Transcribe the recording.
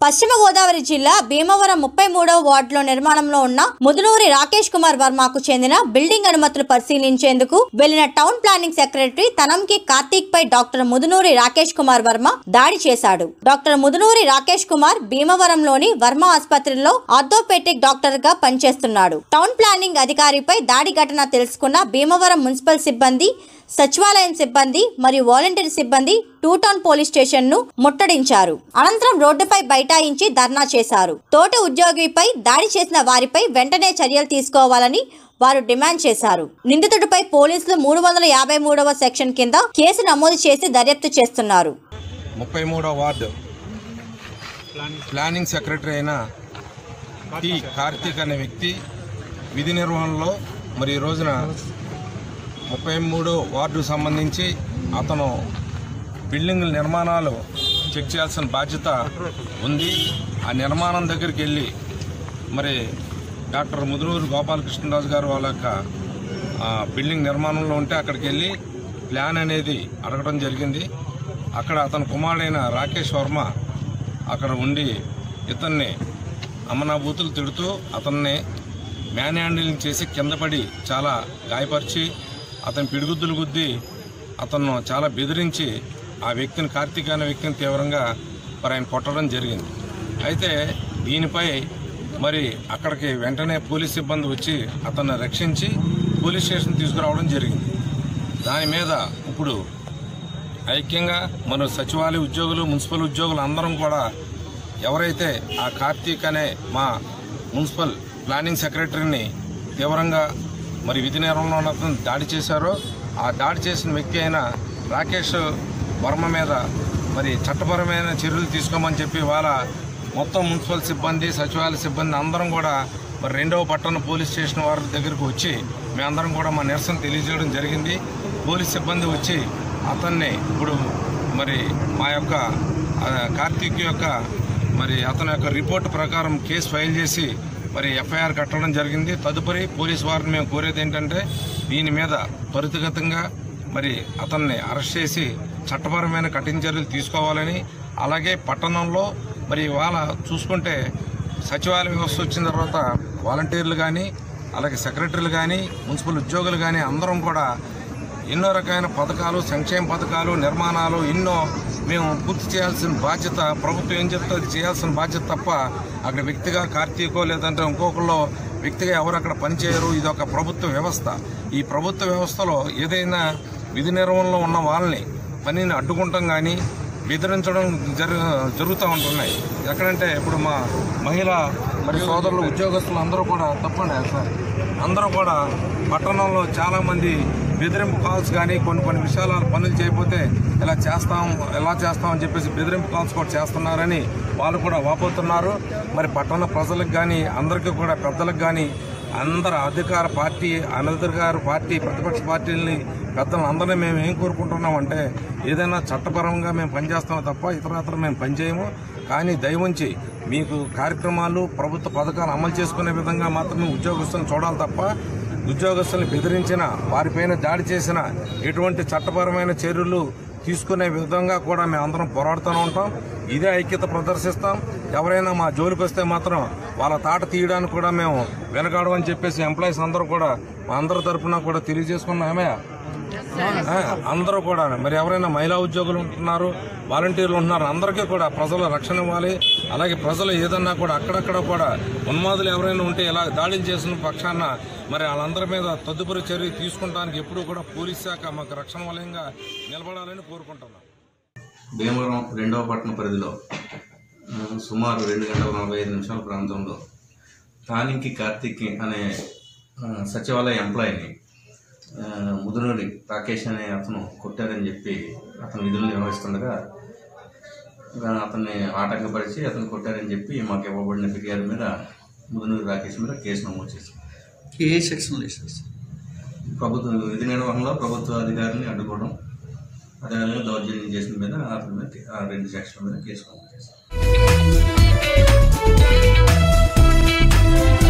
పశ్చిమ గోదావరి జిల్లా భీమవరం ముప్పై మూడవ వార్డులో నిర్మాణంలో ఉన్న ముదునూరి రాకేష్ కుమార్ వర్మకు చెందిన బిల్డింగ్ అనుమతులు పరిశీలించేందుకు వెళ్లిన టౌన్ ప్లానింగ్ సెక్రటరీ తనంకి కార్తీక్ పై డాక్టర్ ముదునూరి రాకేష్ కుమార్ వర్మ దాడి చేశాడు డాక్టర్ ముదునూరి రాకేష్ కుమార్ భీమవరంలోని వర్మ ఆసుపత్రిలో ఆర్థోపెటిక్ డాక్టర్ గా పనిచేస్తున్నాడు టౌన్ ప్లానింగ్ అధికారిపై దాడి ఘటన తెలుసుకున్న భీమవరం మున్సిపల్ సిబ్బంది సచివాలయం సిబ్బంది మరియు వాలంటీర్ సిబ్బంది టూ టౌన్ పోలీస్ స్టేషన్ ను ముట్టడించారు అనంతరం రోడ్డుపై బైఠాయించి ధర్నా చేశారు తోటి ఉద్యోగిపై దాడి చేసిన వారిపై వెంటనే చర్యలు తీసుకోవాలని వారు డిమాండ్ చేశారు నిందితుడిపై పోలీసులు మూడు వందల యాభై మూడవ సెక్షన్ కింద కేసు నమోదు చేసి దర్యాప్తు చేస్తున్నారు ముప్పై మూడో వార్డు ప్లానింగ్ సెక్రటరీ అయిన టి కార్తీక్ అనే వ్యక్తి విధి నిర్వహణలో మరి ఈ రోజున ముప్పై మూడో వార్డు సంబంధించి అతను బిల్డింగ్ నిర్మాణాలు చెక్ చేయాల్సిన బాధ్యత ఉంది ఆ నిర్మాణం దగ్గరికి వెళ్ళి మరి డాక్టర్ ముదునూరు గోపాలకృష్ణరాజు గారు వాళ్ళ యొక్క ఆ, బిల్డింగ్ నిర్మాణంలో ఉంటే అక్కడికి వెళ్ళి ప్లాన్ అనేది అడగడం జరిగింది అక్కడ అతని కుమారుడైన రాకేష్ వర్మ అక్కడ ఉండి ఇతన్ని అమ్మనాభూతులు తిడుతూ అతన్ని మ్యాన్ హ్యాండిలింగ్ చేసి కింద పడి చాలా గాయపరిచి అతని పిడిగుద్దులు గుద్ది అతను చాలా బెదిరించి ఆ వ్యక్తిని కార్తీక్ అనే వ్యక్తిని తీవ్రంగా మరి ఆయన కొట్టడం జరిగింది అయితే దీనిపై మరి అక్కడికి వెంటనే పోలీస్ సిబ్బంది వచ్చి అతన్ని రక్షించి పోలీస్ స్టేషన్ తీసుకురావడం జరిగింది దాని మీద ఇప్పుడు ఐక్యంగా మన సచివాలయ ఉద్యోగులు మున్సిపల్ ఉద్యోగులు అందరం కూడా ఎవరైతే ఆ కార్తీక్ అనే మా మున్సిపల్ ప్లానింగ్ సెక్రటరీని తీవ్రంగా మరి విధి నిర్వహణలో ఉన్న అతను దాడి చేశారో ఆ దాడి చేసిన వ్యక్తి అయిన రాకేష్ వర్మ మీద మరి చట్టపరమైన చర్యలు తీసుకోమని చెప్పి వాళ్ళ మొత్తం మున్సిపల్ సిబ్బంది సచివాలయ సిబ్బంది అందరం కూడా మరి రెండవ పట్టణ పోలీస్ స్టేషన్ వారి దగ్గరకు వచ్చి మేమందరం కూడా మా నిరసన తెలియజేయడం జరిగింది పోలీస్ సిబ్బంది వచ్చి అతన్ని ఇప్పుడు మరి మా యొక్క ఆ, కార్తీక్ యొక్క మరి అతని యొక్క రిపోర్ట్ ప్రకారం కేసు ఫైల్ చేసి మరి ఎఫ్ఐఆర్ కట్టడం జరిగింది తదుపరి పోలీస్ వారిని మేము కోరేది ఏంటంటే దీని మీద త్వరితగతంగా మరి అతన్ని అరెస్ట్ చేసి చట్టపరమైన కఠిన చర్యలు తీసుకోవాలని అలాగే పట్టణంలో మరి ఇవాళ చూసుకుంటే సచివాలయ వ్యవస్థ వచ్చిన తర్వాత వాలంటీర్లు కానీ అలాగే సెక్రటరీలు కానీ మున్సిపల్ ఉద్యోగులు కానీ అందరం కూడా ఎన్నో రకమైన పథకాలు సంక్షేమ పథకాలు నిర్మాణాలు ఎన్నో మేము పూర్తి చేయాల్సిన బాధ్యత ప్రభుత్వం ఏం చెప్తే అది చేయాల్సిన బాధ్యత తప్ప అక్కడ వ్యక్తిగా కార్తీకో లేదంటే ఇంకొకళ్ళు వ్యక్తిగా ఎవరు అక్కడ పనిచేయరు ఇది ఒక ప్రభుత్వ వ్యవస్థ ఈ ప్రభుత్వ వ్యవస్థలో ఏదైనా విధి నిర్వహణలో ఉన్న వాళ్ళని పనిని అడ్డుకుంటాం కానీ బెదిరించడం జరు జరుగుతూ ఉంటున్నాయి ఎక్కడంటే ఇప్పుడు మా మహిళా మరి సోదరులు ఉద్యోగస్తులు అందరూ కూడా తప్పండి సార్ అందరూ కూడా పట్టణంలో చాలా మంది బెదిరింపు కాల్స్ కానీ కొన్ని కొన్ని విషయాల పనులు చేయకపోతే ఇలా చేస్తాం ఎలా చేస్తాం అని చెప్పేసి బెదిరింపు కాల్స్ కూడా చేస్తున్నారని వాళ్ళు కూడా వాపోతున్నారు మరి పట్టణ ప్రజలకు కానీ అందరికీ కూడా పెద్దలకు కానీ అందరు అధికార పార్టీ అనధికార పార్టీ ప్రతిపక్ష పార్టీలని పెద్దలను అందరినీ మేము ఏం కోరుకుంటున్నామంటే ఏదైనా చట్టపరంగా మేము పనిచేస్తాము తప్ప ఇతరత్ర మేము పనిచేయము కానీ దయవుంచి మీకు కార్యక్రమాలు ప్రభుత్వ పథకాలు అమలు చేసుకునే విధంగా మాత్రమే ఉద్యోగస్తులను చూడాలి తప్ప ఉద్యోగస్తులను బెదిరించిన వారిపైన దాడి చేసిన ఎటువంటి చట్టపరమైన చర్యలు తీసుకునే విధంగా కూడా మేము అందరం పోరాడుతూనే ఉంటాం ఇదే ఐక్యత ప్రదర్శిస్తాం ఎవరైనా మా జోలికి వస్తే మాత్రం వాళ్ళ తాట తీయడానికి కూడా మేము వెనకాడమని చెప్పేసి ఎంప్లాయీస్ అందరూ కూడా మా అందరి తరఫున కూడా తెలియజేసుకున్నామే ఆ, అందరూ కూడా మరి ఎవరైనా మహిళా ఉద్యోగులు ఉంటున్నారు వాలంటీర్లు ఉంటున్నారు అందరికీ కూడా ప్రజల రక్షణ ఇవ్వాలి అలాగే ప్రజలు ఏదన్నా కూడా అక్కడక్కడ కూడా ఉన్మాదులు ఎవరైనా ఉంటే ఇలా దాడులు చేసిన పక్షాన మరి వాళ్ళందరి మీద తదుపరి చర్య తీసుకుంటానికి ఎప్పుడూ కూడా పోలీస్ శాఖ మాకు రక్షణ వలయంగా నిలబడాలని కోరుకుంటున్నాం భీమవరం రెండవ పట్టణ పరిధిలో ఆ, సుమారు రెండు గంటల నలభై ఐదు నిమిషాల ప్రాంతంలో తాలింకి కార్తిక్ అనే ఆ, సచివాలయ ఎంప్లాయీని ఆ, ముదునూరి రాకేష్ అనే అతను కొట్టారని చెప్పి అతను విధులు నిర్వహిస్తుండగా ఆ, అతన్ని ఆటంకపరిచి అతను కొట్టారని చెప్పి మాకు ఇవ్వబడిన ఫిర్యాదు మీద ముదునూరి రాకేష్ మీద కేసు నమోదు చేశాం ఏ సెక్షన్లో వేసారు సార్ ప్రభుత్వ విధి నిర్వహణలో ప్రభుత్వ అధికారిని అడ్డుకోవడం అదేవిధంగా దౌర్జన్యం చేసిన మీద అతని మీద కే- ఆ రెండు సెక్షన్ల మీద కేసు నమోదు చేశాం